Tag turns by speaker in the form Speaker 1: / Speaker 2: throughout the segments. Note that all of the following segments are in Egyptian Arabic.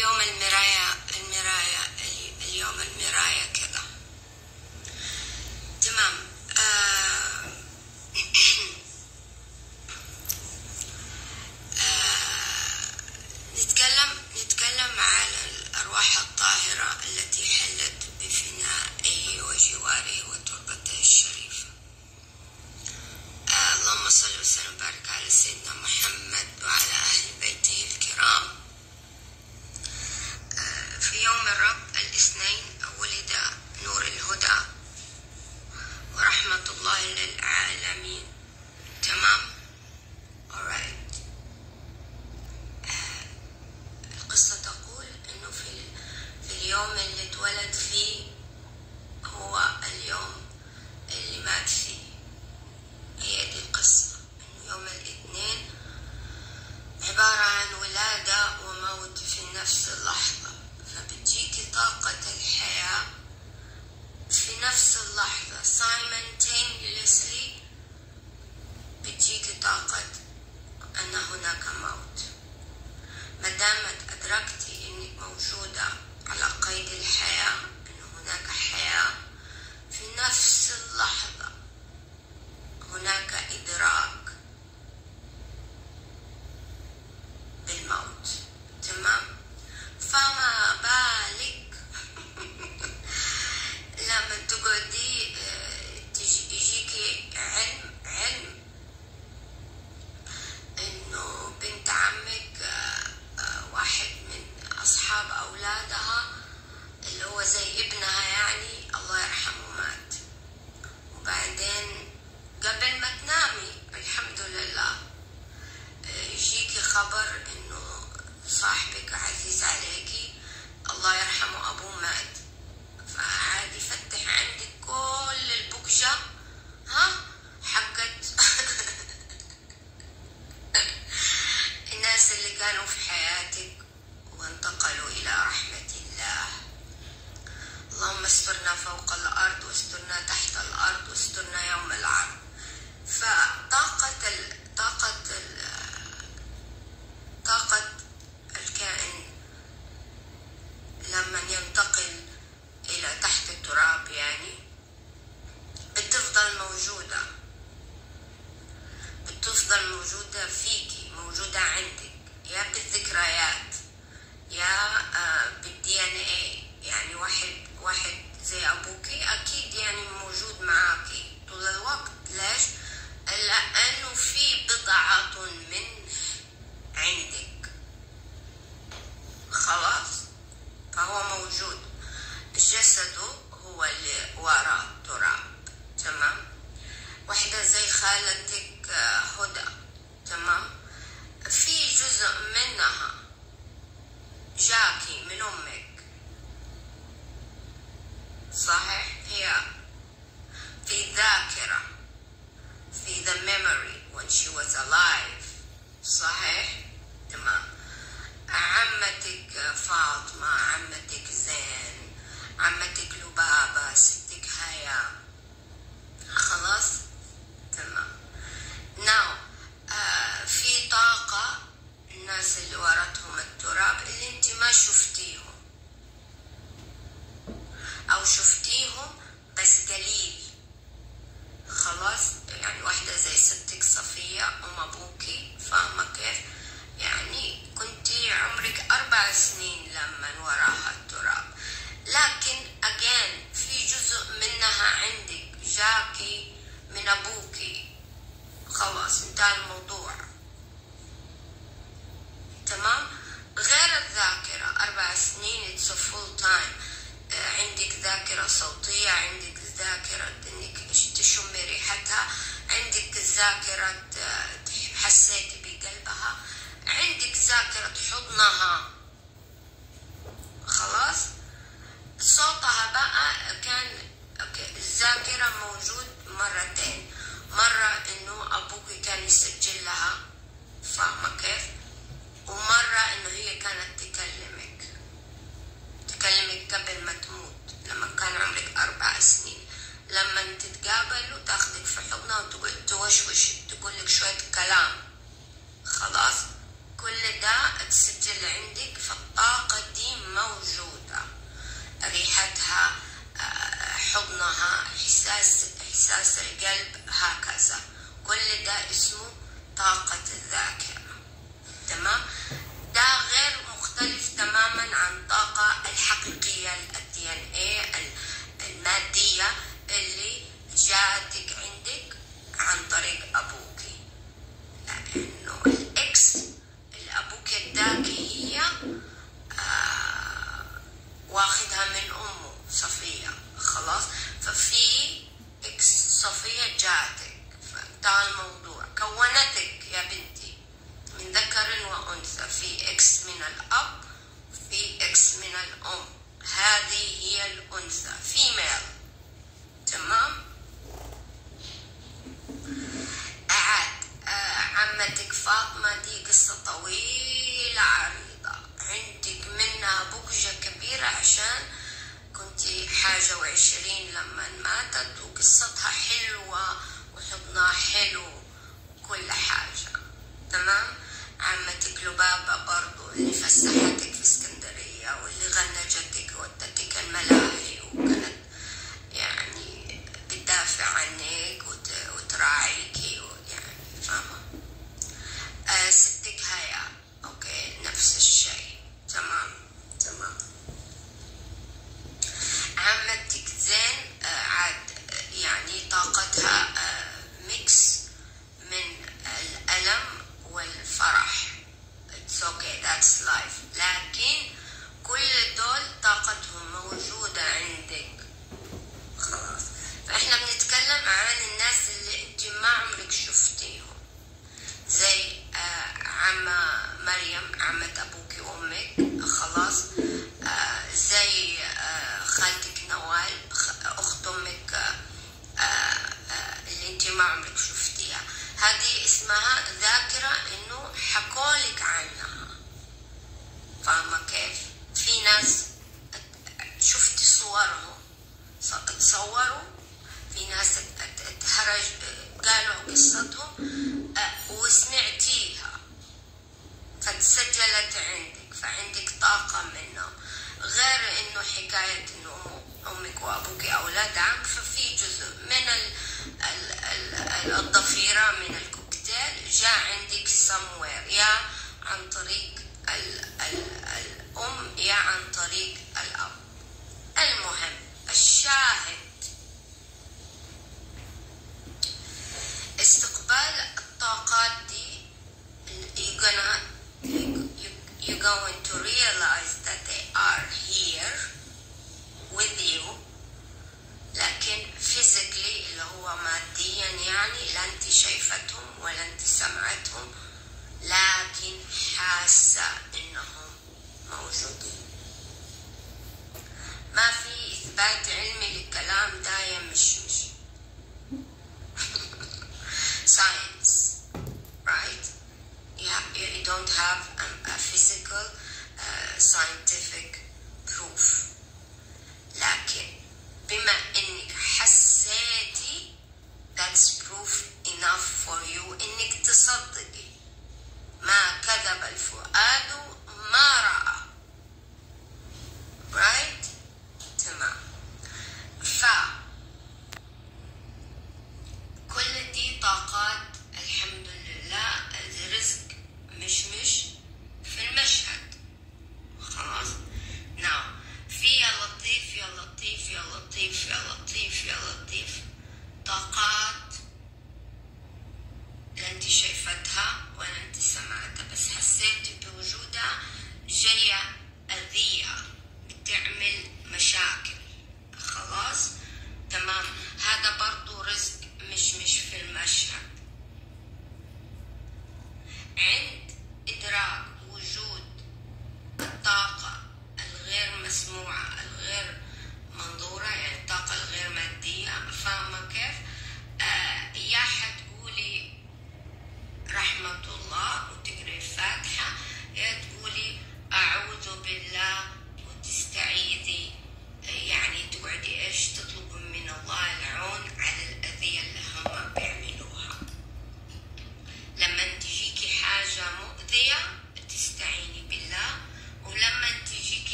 Speaker 1: اليوم المراية المراية اليوم المراية كذا تمام آه آه نتكلم نتكلم على الأرواح الطاهرة التي حلت بفنائه وجواره وتربته الشريفة آه اللهم صل وسلم وبارك على سيدنا محمد وعلى أهل بيته الكرام آه في يوم الرب الاثنين ولد نور الهدى ورحمة الله للعالمين تمام alright آه القصة تقول إنه في في اليوم اللي اتولد فيه هو اليوم اللي مات فيه هي دي القصة إنه يوم الاثنين عبارة عن ولادة وموت في نفس اللحظة فبتجيكي طاقة الحياة في نفس اللحظة simultaneously بتجيكي طاقة أن هناك موت ما دامت أدركتي إنك موجودة على قيد الحياة أن هناك حياة في نفس اللحظة هناك إدراك بالموت تمام فما بالك لما تقعدي آه، تجي يجيكي علم علم انه بنت عمك آه، آه، واحد من اصحاب اولادها اللي هو زي ابنها يعني الله يرحمه مات وبعدين قبل ما تنامي الحمد لله آه، يجيكي خبر انه صاحبك عزيز عليكي الله يرحمه ابوه مات فعادي فتح عندك كل البقجة ها حقت الناس اللي كانوا في حياتك وانتقلوا إلى رحمة الله اللهم استرنا فوق الأرض واسترنا تحت الأرض واسترنا يوم العرض فطاقة ال... طاقة ال... طاقة الكائن لما ينتقل إلى تحت التراب يعني بتفضل موجودة بتفضل موجودة فيكي موجودة عندك يا بالذكريات يا آه، بالدي ان اي يعني واحد واحد زي ابوكي اكيد يعني موجود معاكي طول الوقت ليش؟ لانه في بضعة منه عندك خلاص فهو موجود جسده هو اللي وراء تراب تمام واحدة زي خالتك آه، هدى تمام في جزء منها جاكي من أمك صحيح هي في ذاكرة في the memory when she was alive صحيح تمام عمتك فاطمة عمتك زين عمتك لبابة ستك هيا خلاص تمام ناو آه في طاقة الناس اللي ورتهم التراب اللي انت ما شفتيهم او شفتيهم بس قليل خلاص يعني واحدة زي ستك صفية ام ابوكي فاهمة كيف يعني كنتي عمرك اربع سنين لما وراها التراب لكن again في جزء منها عندك جاكي من ابوكي خلاص انتهى الموضوع تمام غير الذاكرة أربع سنين it's a full time آه، عندك ذاكرة صوتية عندك ذاكرة إنك تشمي ريحتها عندك ذاكرة آه، حسيتي بقلبها عندك ذاكرة حضنها خلاص صوتها بقى كان أوكي، الذاكرة موجود مرتين مرة إنه أبوك كان يسجل لها فاهمة كيف ومرة إنه هي كانت تكلمك تكلمك قبل ما تموت لما كان عمرك أربع سنين لما تتقابلوا تاخدك في حضنها وتقول توشوش تقول لك شوية كلام خلاص كل ده تسجل عندك فالطاقة دي موجودة ريحتها آه، حضنها إحساس إحساس القلب هكذا كل ده اسمه طاقة الذاكرة تمام ده غير مختلف تماما عن الطاقة الحقيقية الدي ان اي المادية اللي جاتك عندك عن طريق أبوكي لأنه الإكس اللي أبوك اداكي هي آه واخدها من أمه صفية خلاص ففي إكس صفية جاتك فانتهى الموضوع كونتك يا بنتي من ذكر وأنثى في إكس من الأب في إكس من الأم هذه هي الأنثى فيميل تمام أعد آه عمتك فاطمة دي قصة طويلة عريضة عندك منها بقجة كبيرة عشان كنتي حاجة وعشرين لما ماتت وقصتها حلوة وحضنها حلو وكل حاجة تمام عمتك لبابة برضو اللي فسحتك في اسكندرية واللي غنجتك ودتك الملاهي وكانت يعني بتدافع عنك وت... وتراعيكي يعني فاهمة آه ستك هيا اوكي نفس الشيء تمام تمام عمتك زين آه عاد يعني طاقتها آه ميكس من الألم والفرح It's okay that's life لكن كل دول طاقتهم موجودة عندك خلاص فاحنا بنتكلم عن الناس اللي انت ما عمرك شفتيهم زي آه عمة مريم عمة أبوك وأمك خلاص آه زي آه خالتك نوال أخت أمك آه آه اللي انت ما عمرك شفتيها هذه اسمها ذاكرة انه حكولك عنها فاهمة كيف في ناس شفتي صورهم تصوروا في ناس اتهرج قالوا قصتهم وسمعتيها فتسجلت عندك فعندك طاقة منهم غير انه حكاية انه امك وابوك اولاد عم ففي جزء من ال ال ال الضفيرة من الكوكتيل جاء عندك somewhere يا عن طريق ال ال الام يا عن طريق الاب المهم الشاهد استقبال الطاقات دي you're gonna you're going to realize that they are here with you لكن physically اللي هو ماديا يعني لا انت شايفتهم ولا انت سمعتهم لكن حاسة انهم موجودين ما في اثبات علمي للكلام ده يا مشمش science right you, have, you don't have a, a physical uh, scientific proof لكن بما انك حسيتي that's proof enough for you انك تصدقي ما كذب الفؤاد ما رأى right تمام ف كل دي طاقات الحمد لله الرزق مش مش في المشهد خلاص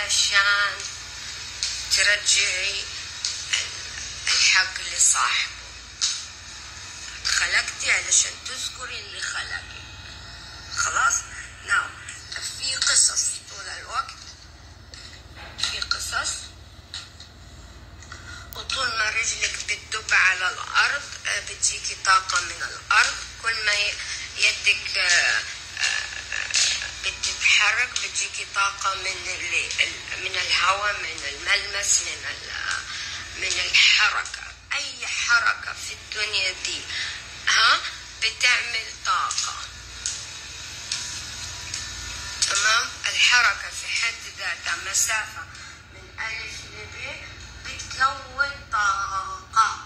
Speaker 1: علشان ترجعي الحق لصاحبه خلقتي علشان تذكري اللي خلقك خلاص نعم في قصص طول الوقت في قصص وطول ما رجلك بتدب على الأرض آه، بتجيكي طاقة من الأرض كل ما يدك آه، آه، بتتحرك بتجيكي طاقة من من الهواء من الملمس من من الحركة أي حركة في الدنيا دي ها بتعمل طاقة تمام الحركة في حد ذاتها مسافة من ألف لب بتكون طاقة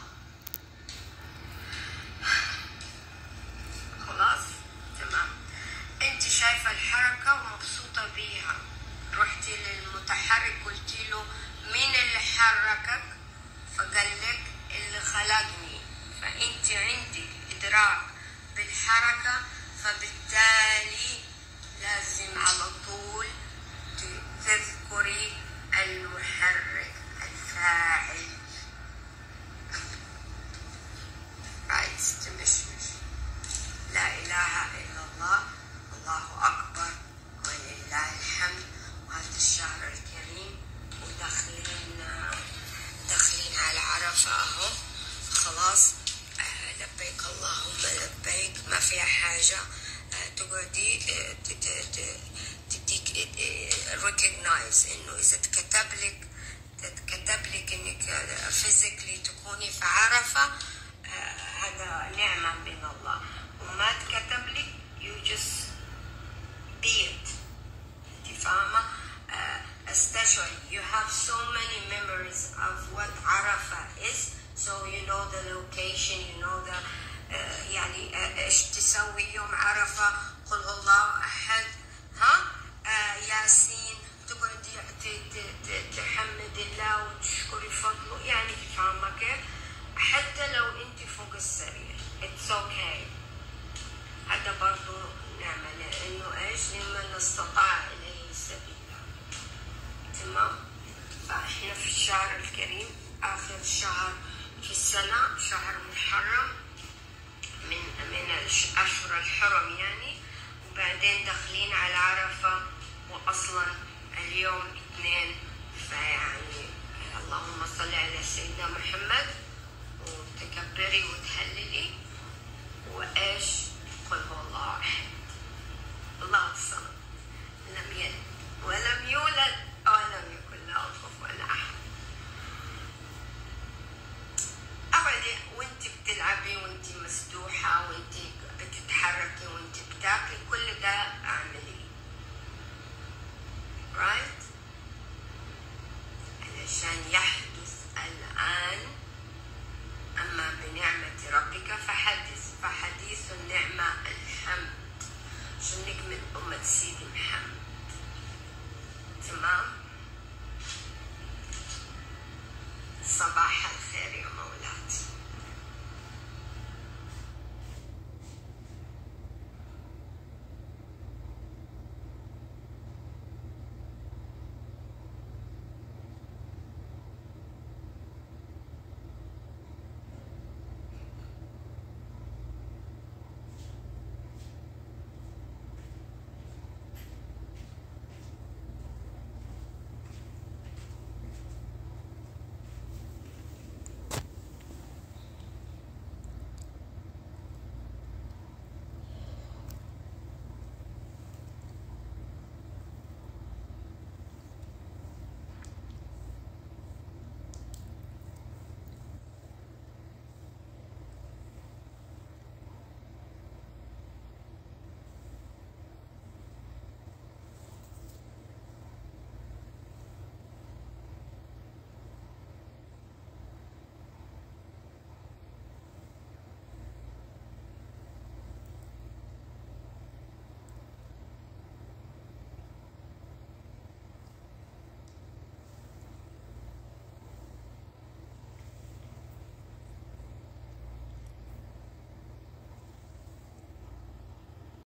Speaker 1: خلاص تمام انت شايفة الحركة ومبسوطة بيها رحتي للمتحرك قلت له مين اللي حركك فقال لك اللي خلقني فانت عندك ادراك بالحركة فبالتالي لازم على طول تذكري المحرك الفاعل رايت تمشمش لا إله إلا الله الله أكبر ولله الحمد وهذا الشهر الكريم وداخلين داخلين على عرفة أهو خلاص آه، لبيك اللهم لبيك ما فيها حاجة تقعدي تديك ريكوجنايز انه اذا تكتب لك تكتب لك انك فيزيكلي تكوني في عرفه هذا نعمه من الله وما تكتب لك you just be it انت فاهمه especially you have so many memories of what Arafah is so you know the location you know the يعني ايش تسوي يوم عرفه قل الله احد ها آه ياسين تقعدي تحمد الله وتشكري فضله يعني فاهمه كيف؟ حتى لو انت فوق السرير اتس اوكي okay. هذا برضو نعمة لأنه إيش لمن استطاع إليه سبيلا تمام فإحنا في الشهر الكريم آخر شهر في السنة شهر محرم من من أشهر الحرم يعني وبعدين داخلين على عرفة وأصلا اليوم اثنين فيعني اللهم صل على سيدنا محمد وتكبري وتهللي وإيش قل هو الله أحد الله الصمد لم يلد ولم يولد ولم يكن له كفوا أحد اقعدي وانت بتلعبي وانت مسدوحة وانت بتتحركي وانت بتاكلي كل ده اعملي رايت علشان يحدث الآن أما بنعمة ربك فحدث فحديث النعمة الحمد عشانك من أمة سيدي محمد تمام